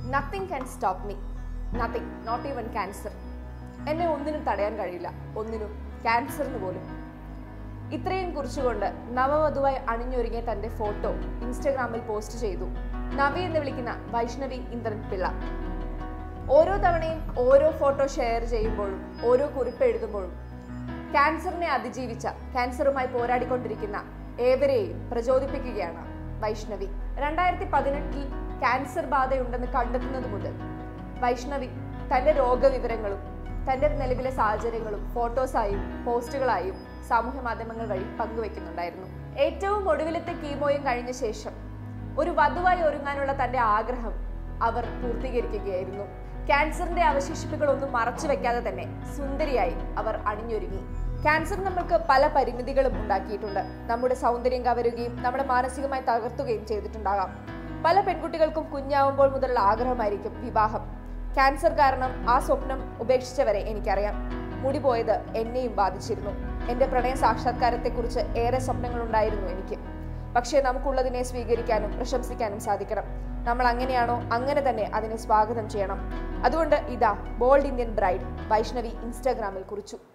nothing can stop me nothing not even cancer എന്നെ ഒന്നിനും തടയാൻ കഴിയില്ല ഒന്നിനും ക്യാൻസറിന് പോലും ഇത്രയും കുറിച്ചുകൊണ്ട് നവവധുവായി അണിഞ്ഞൊരുങ്ങിയ തന്റെ ഫോട്ടോ ഇൻസ്റ്റഗ്രാമിൽ പോസ്റ്റ് ചെയ്തു നവി എന്ന് വിളിക്കുന്ന വൈഷ്ണവി ഇന്ദ്രൻ പിള്ള ഓരോ തവണയും ഓരോ ഫോട്ടോ ഷെയർ ചെയ്യുമ്പോഴും ഓരോ കുറിപ്പ് എഴുതുമ്പോഴും ക്യാൻസറിനെ അതിജീവിച്ച ക്യാൻസറുമായി പോരാടിക്കൊണ്ടിരിക്കുന്ന ഏവരെയും പ്രചോദിപ്പിക്കുകയാണ് വൈഷ്ണവി രണ്ടായിരത്തി പതിനെട്ടിൽ ക്യാൻസർ ബാധയുണ്ടെന്ന് കണ്ടെത്തുന്നത് മുതൽ വൈഷ്ണവി തന്റെ രോഗവിവരങ്ങളും തന്റെ നിലവിലെ സാഹചര്യങ്ങളും ഫോട്ടോസായും പോസ്റ്റുകളായും സാമൂഹ്യ മാധ്യമങ്ങൾ വഴി പങ്കുവെക്കുന്നുണ്ടായിരുന്നു ഏറ്റവും ഒടുവിലത്തെ കീമോയും കഴിഞ്ഞ ശേഷം ഒരു വധുവായി ഒരുങ്ങാനുള്ള തന്റെ ആഗ്രഹം അവർ പൂർത്തീകരിക്കുകയായിരുന്നു ക്യാൻസറിന്റെ അവശേഷിപ്പുകളൊന്നും മറച്ചു വെക്കാതെ തന്നെ സുന്ദരിയായി അവർ അണിഞ്ഞൊരുങ്ങി ക്യാൻസർ നമ്മൾക്ക് പല പരിമിതികളും ഉണ്ടാക്കിയിട്ടുണ്ട് നമ്മുടെ സൗന്ദര്യം കവരുകയും നമ്മുടെ മാനസികമായി തകർത്തുകയും ചെയ്തിട്ടുണ്ടാകാം പല പെൺകുട്ടികൾക്കും കുഞ്ഞാവുമ്പോൾ മുതലുള്ള ആഗ്രഹമായിരിക്കും വിവാഹം ക്യാൻസർ കാരണം ആ സ്വപ്നം ഉപേക്ഷിച്ചവരെ എനിക്കറിയാം മുടി പോയത് എന്നെയും ബാധിച്ചിരുന്നു എന്റെ പ്രണയ സാക്ഷാത്കാരത്തെക്കുറിച്ച് ഏറെ സ്വപ്നങ്ങളുണ്ടായിരുന്നു എനിക്ക് പക്ഷേ നമുക്കുള്ളതിനെ സ്വീകരിക്കാനും പ്രശംസിക്കാനും സാധിക്കണം നമ്മൾ അങ്ങനെയാണോ അങ്ങനെ തന്നെ അതിനെ സ്വാഗതം ചെയ്യണം അതുകൊണ്ട് ഇതാ ബോൾഡ് ഇന്ത്യൻ ബ്രൈഡ് വൈഷ്ണവി ഇൻസ്റ്റാഗ്രാമിൽ കുറിച്ചു